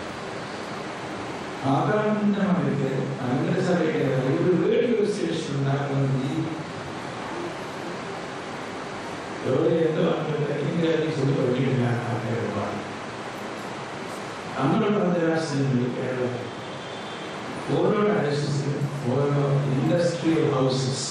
ആകാമിന്റെ മകൾക്ക് അങ്ങനെ സഭയുടെ ഒരു റേഡിയോ സ്റ്റേഷൻ ഉണ്ടാക്കുന്ന ഈ എവിടെ എന്ത് പറഞ്ഞിട്ട് ചൊല്ലി പഠിക്കില്ല ആൾക്കാരുമാണ് നമ്മുടെ പ്രദേശങ്ങളിൽ കേരളത്തിൽ ഓരോ ഡയസിസിലും ഓരോ ഇൻഡസ്ട്രിയൽ ഹൗസസ്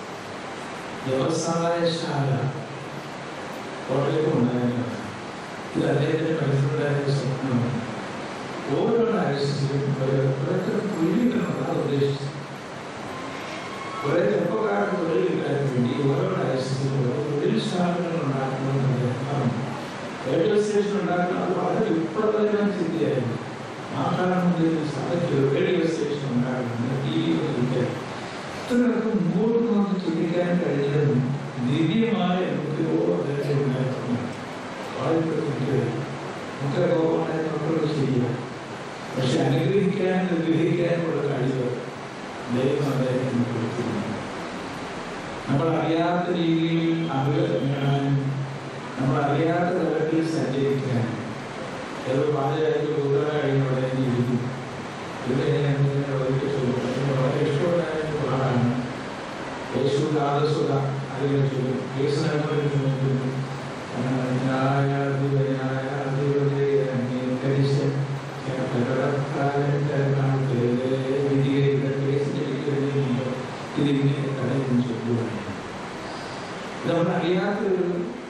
വ്യവസായശാല കോട്ടയത്തും ഉണ്ടായിരുന്നു ഇത് അദ്ദേഹത്തിന്റെ മനസ്സിലുണ്ടായ സ്വപ്നമാണ് ഓരോ ഡയസിസിലും ഒരു ഒരൊക്കെ തൊഴിലിട്ടാണ് ഉദ്ദേശിച്ചത് കുറെ ചെറുപ്പക്കാർക്ക് തൊഴിൽ കിട്ടാൻ വേണ്ടി ഓരോ ഡയസിസിലും ഓരോ തൊഴിൽ സ്ഥാപനങ്ങൾ ഉണ്ടാക്കണമെന്ന് പറഞ്ഞു റേഡിയോ സ്റ്റേഷൻ ഉണ്ടാക്കുന്ന അത് വളരെ വിപ്ലവകരമായ ചിന്തയായിരുന്നു ആ കാലം മുതൽ സഭയ്ക്ക് ഒരു റേഡിയോ സ്റ്റേഷൻ ഉണ്ടാകുന്നത് ടി വി ഇത്രയൊക്കെ മുമ്പോട്ട് നോക്കി ചിന്തിക്കാൻ കഴിഞ്ഞതും ദിവ്യമായ എന്തൊക്കെയോ അദ്ദേഹത്തെ ഉണ്ടായിട്ടുണ്ട് വായ്പെടുത്തിട്ട് ഒക്കെ പോകാനായിട്ടുള്ളത് ശരിയാണ് പക്ഷെ അനുഗ്രഹിക്കാനും ഗ്രഹിക്കാനുമുള്ള കഴിവ് ദൈവം അദ്ദേഹത്തിന് കൊടുത്തിരുന്നു നമ്മൾ അറിയാത്ത രീതിയിൽ അറിവ് നേടാനും നമ്മൾ അറിയാത്ത തലത്തിൽ സഞ്ചരിക്കാനും ഏതോ പാചകത്തിൽ കൂടുതൽ കഴിയുന്നവിടെ ഇരിക്കും ഇത് ഞാൻ ഒരിക്കൽ ചൊല്ലും വളരെ ഇഷ്ടമുണ്ടായ പാടാണ് യേശു ദാദസുത അതിനെ ചൊല്ലും യേശു നമ്മളെ ചൊല്ലുന്നു ഇതിങ്ങനെ കടയിൽ ചൊല്ലുകയാണ് നമ്മളറിയാത്തൊരു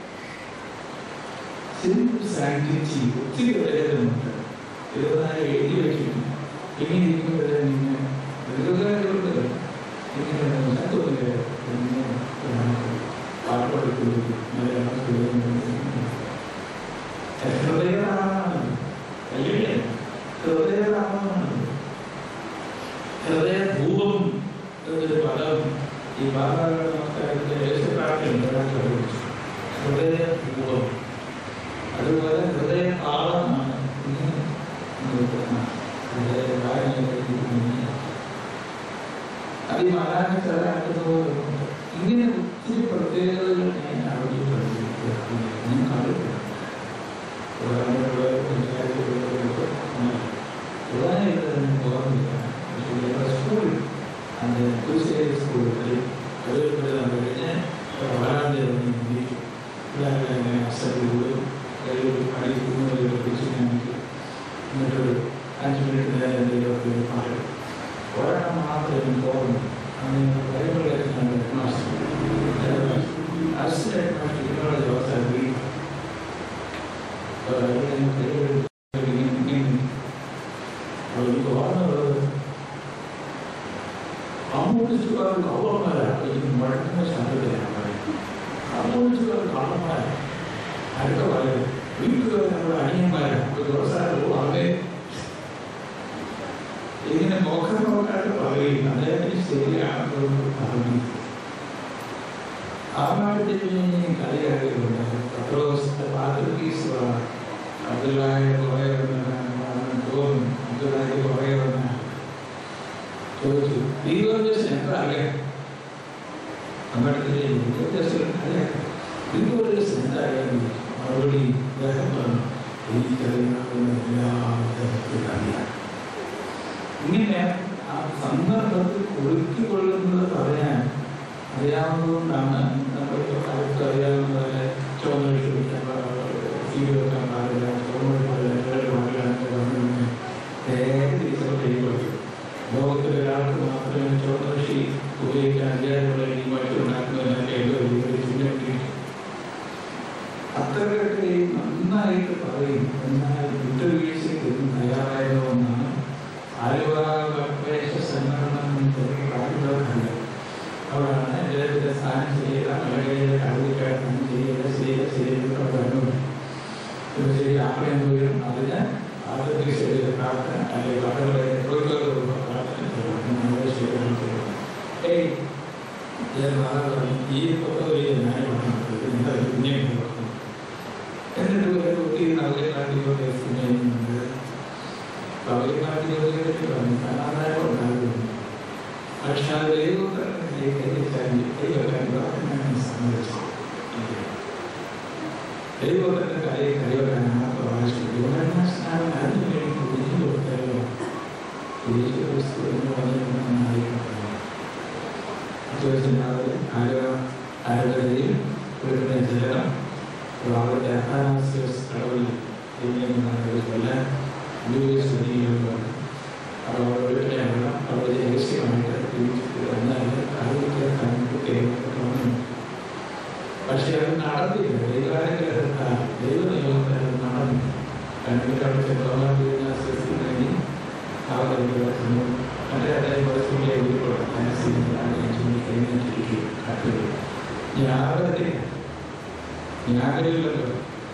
സിമ്പിൾ സാങ്ക്ടിറ്റി ഒത്തിരി പ്രയോജനമുണ്ട് ഇരുപതായി എഴുതി വയ്ക്കും ഇങ്ങനെ ഇരിക്കുമ്പോൾ ഇങ്ങനെ ദീർഘകാലമുണ്ട് ഇങ്ങനെ തോന്നില്ല ഇങ്ങനെ പാട്ടുപാടിക്കൊടുക്കും ഹൃദയരാമമാണ് അല്ലേ ഹൃദയരാമമാണ് ഹൃദയഭൂപം എന്നൊരു പദം ഈ ബാബായുടെ നമസ്കാരത്തിന്റെ യേശുപ്രാർത്ഥന ഹൃദയഭൂപം അതുപോലെ ഹൃദയ താളമാണ് ഇങ്ങനെ ഹൃദയ അത് ഈ മലയാള സ്ഥലമാക്കുന്നത് ഇങ്ങനെ ഒത്തിരി പ്രത്യേകതകൾ ഞാൻ അവിടെ പഠിച്ചിട്ടുണ്ട് ഞാൻ കണ്ടിട്ടുണ്ട് ഉദാഹരണത്തിന് ഓർമ്മില്ല സ്കൂളിൽ அந்த புதுச்சேரி ஸ்கூலில் கல்லூரி കഴിഞ്ഞ് വരാതെ പിള്ളേരെ അസറ്റുകൾ പഠിക്കുന്നവരെ പഠിച്ച് ഞങ്ങൾക്ക് എന്നിട്ടൊരു അഞ്ച് മിനിറ്റ് നേരം എന്തെങ്കിലുമൊക്കെ പറയും ഒരെണ്ണം മാത്രം എനിക്ക് ഓർമ്മ അന്ന് ബൈബിളിലേക്ക് ഞാൻ headmaster assistant headmaster ഇന്നോട് ദിവസം വീട്ടിൽ അവർക്ക് ഓർമ്മയുള്ളത് കമ്മ്യൂണിസ്റ്റുകാർ കള്ളന്മാരാണ് മുഴക്കുന്ന ശബ്ദത്തിലാണ് പറയുന്നത് കമ്മ്യൂണിസ്റ്റുകാർ കള്ളന്മാരാണ് അടുത്ത പറയുന്നത് വീട്ടുകാർ നമ്മുടെ അനിയന്മാരാണ് ഒരു ദിവസം അവരെ ഇങ്ങനെ നോക്കാൻ നോക്കാണ്ട് പറയും അദ്ദേഹത്തിന് ശരിയാണെന്ന് പറഞ്ഞു ആ നാട്ടിൽ കളിയാക്കിയിട്ടുണ്ട് പത്ത് ദിവസത്തെ പാത്രക്കീസ് അബ്ദുല്ലായ കുറേ തോന്നും അബ്ദുല്ലായ കുറേ ചോദിച്ചു ദീപോദ്ദേശം എന്താ അറിയാം നമ്മുടെ ദീപോദ്ദേശം അറിയാം ദീപോദ്ദേശം എന്താ അറിയാൻ മറുപടി അദ്ദേഹം പറഞ്ഞു എനിക്കറിയാവുന്ന എല്ലാവരും അറിയാം ഇങ്ങനെ ആ സന്ദർഭത്തിൽ ഒഴുക്കിക്കൊള്ളുന്നത് പറയാൻ അറിയാവുന്നതുകൊണ്ടാണ് നമ്മൾ അടുത്ത് അറിയാവുന്നതല്ലേ ചുവന്ന വെക്കാൻ സീഡ് വെക്കാൻ പാടില്ല ചുവന്ന പാടില്ല നേരെ തിരിച്ചു ലോകത്തിൽ ഒരാൾക്ക് മാത്രമേ ചുവന്ന ഈ പൊക്കവലിയെ ന്യായമാണ് നിങ്ങൾ പുണ്യം കൊടുക്കും എന്നിട്ട് ഒരു കുട്ടി അവരെ കാട്ടിയോടെ പുണ്യമുണ്ട് അവരെ കാട്ടിയോടെ കാണാനായോ ഉണ്ടാകുന്നു പക്ഷെ അത് ദൈവത്തിന്റെ കാര്യം കൈവരാൻ മാത്രം ആവശ്യമില്ല സ്നാനം അതിന് വേണ്ടി കുടിച്ചു കൊടുത്തല്ലോ കുടിച്ചു ക്രിസ്തു എന്ന് പറഞ്ഞിട്ടുണ്ടെന്നായിരിക്കും ദിവസത്തിനാവിലെ ആരോ ആരോഗ്യതയിൽ വീടിനെ ജലം അവരുടെ അനാസിയസ് കടവിൽ കൊല്ലാൻ യൂസ് ചെയ്യുന്നുണ്ട് അപ്പോൾ അവരുടെ വീട്ടിലെ വെള്ളം അവരുടെ രഹസ്യമായിട്ട് എന്നാൽ ആരോഗ്യ കണ്ടുകേൾക്കുന്നു പക്ഷേ അത് നടന്നില്ല ദൈവാനുഗ്രഹത്ത ദൈവനിയോഗത്തിൽ അത് നടന്നു കണ്ടിട്ട് അവിടുത്തെ ഗവൺമെന്റ് വേണ്ടി അവർ വളരെ അതായത് ദിവസങ്ങളെ ഉൾപ്പെടും കഴിഞ്ഞിട്ടിരിക്കും കാട്ടുകൾ ഞാകത്തില്ല ഞാകരില്ലല്ലോ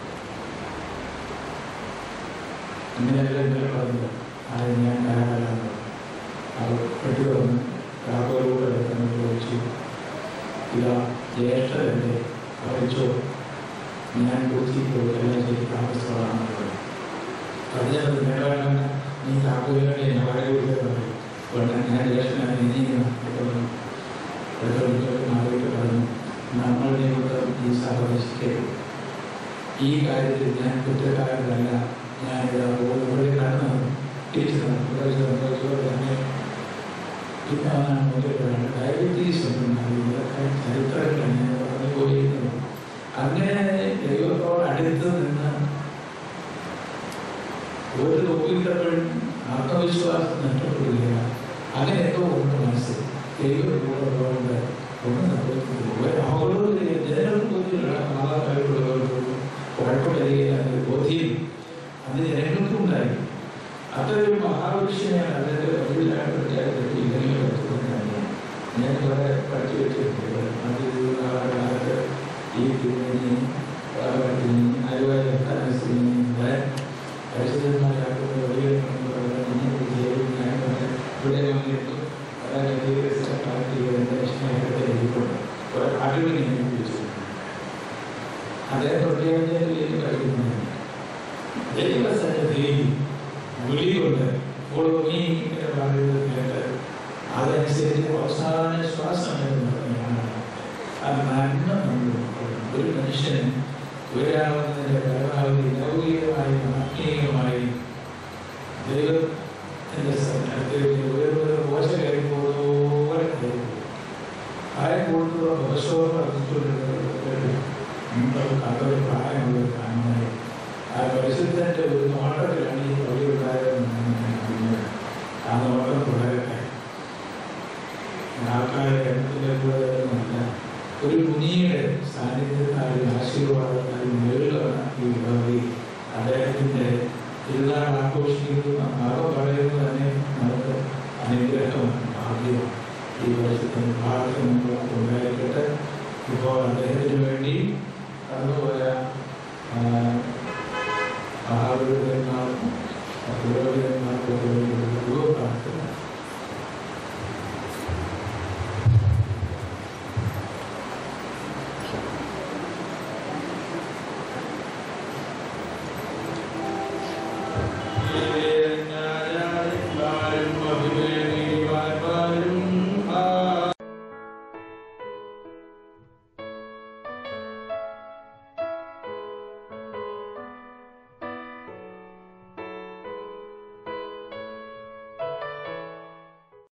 അങ്ങനെയല്ല ഇന്നലെ പറഞ്ഞത് അത് ഞാൻ കലാകാലാണ് അവർ പെട്ടി വന്ന് രാഘവലൂടെ എടുക്കുന്നത് ചോദിച്ചു ഇതാ ജ്യേഷ്ഠരല്ലേ അറിയിച്ചോ ഞാൻ കൊച്ചി പോയി എല്ലാം ചെയ്ത് താമസമാണ് പറഞ്ഞത് നേടാൻ നീ താക്കോലാണ് എന്നെ വളരെ കൂടുതൽ വേണ്ട ഞാൻ ജ്യേഷ്ഠനാണ് ഇനിയും മാറിയിട്ട് പറഞ്ഞു നമ്മളുടെ കൂടെ ഈ സഹവശിക്കരുത് ഈ കാര്യത്തിൽ ഞാൻ കുറ്റക്കാരനല്ല ഞാൻ ഇവിടെ കടന്നു തിരിച്ചു സംഭവിച്ചു തന്നെ ഇതാണ് മുതലാണ് ഡയബറ്റീസ് ഒന്നും ചരിത്രത്തിൽ ഞാൻ പറഞ്ഞു പോയിരുന്നു അങ്ങനെ ദൈവത്തോട് അടുത്ത് നിന്ന് ഒരു ഒപ്പിട്ടപ്പോഴും ആത്മവിശ്വാസം നഷ്ടപ്പെടുകയില്ല അങ്ങനെ എന്തോ ഉണ്ട് മനസ്സിൽ ദൈവത്തോടുള്ളതുകൊണ്ട് ഒന്നും സംഭവിക്കുന്നില്ല അവരോട് ജനങ്ങൾക്ക് ബോധ്യമുള്ള മാതാപിതാക്കളുള്ളവർക്ക് കുഴപ്പമില്ല ബോധ്യം അത് ജനങ്ങൾക്കും ഉണ്ടായി അതൊരു മഹാവിഷയമാണ് അതിൻ്റെ വലിയ ഇല്ലെങ്കിൽ പറ്റുന്നതാണ് ഞാൻ കുറെ പഠിച്ചു വെച്ചിട്ടുണ്ട് കാലത്ത് ഈ തിരുമണി ആയുർവേദ പരിശുദ്ധന്മാരാക്കുന്ന വലിയ ഇവിടെ വന്നിട്ട് കുറെ പാട്ടുകൾ ഞാൻ ഉപയോഗിച്ചിട്ടുണ്ട് അതേ പ്രത്യേകതയിലേക്ക് കഴിക്കുന്നുണ്ട് ദൈവസന്നിധിയിൽ വിളികൊണ്ട് ഇപ്പോൾ നീ ഇങ്ങനെ പറയുന്നത് കേട്ട് അതനുസരിച്ച് അവസാന ശ്വാസം എന്ന് പറഞ്ഞാണ് ആ നന്മ നമ്മൾ ഉൾക്കൊള്ളും. ഒരു മനുഷ്യന് ഉയരാവുന്നതിന്റെ പരമാവധി ലൗകികമായി ആത്മീയമായി ദൈവത്തിന്റെ സന്നിധിയിൽ ഉയർന്നത് മോശ കഴിയുമ്പോഴോടെ കഴിയും ആരെ കൂടുതലോ ദോഷവും വർദ്ധിച്ചുകൊണ്ടിരുന്നത് അതൊരു പ്രായമുള്ള കാണുന്നത് ആ പരിശുദ്ധന്റെ ഒരു നോട്ടത്തിലാണ് ഈ വഴി ഉണ്ടായതെന്ന് ഞാൻ അറിഞ്ഞത് ആ നോട്ടം തുടരട്ടെ ആൾക്കാരെ എണ്ണത്തിന്റെ കൂടെ ഒന്നുമല്ല ഒരു മുനിയുടെ സാന്നിധ്യത്താലും ആശീർവാദത്താലും നേരിടുകയാണ് ഈ വിഭാഗി അദ്ദേഹത്തിന്റെ തിരുനാൾ ആഘോഷിക്കുന്നത് മകം പറയുന്നത് തന്നെ നമുക്ക് അനുഗ്രഹമാണ് ഭാഗ്യമാണ് ഈ വർഷത്തിന് ഭാഗ്യം നമുക്ക് ഉണ്ടായിരിക്കട്ടെ ഇപ്പോൾ അദ്ദേഹത്തിന് വേണ്ടി കടന്നുപോയ മഹാപുരോഹിതന്മാർക്കും പുരോഹിതന്മാർക്കും വേണ്ടി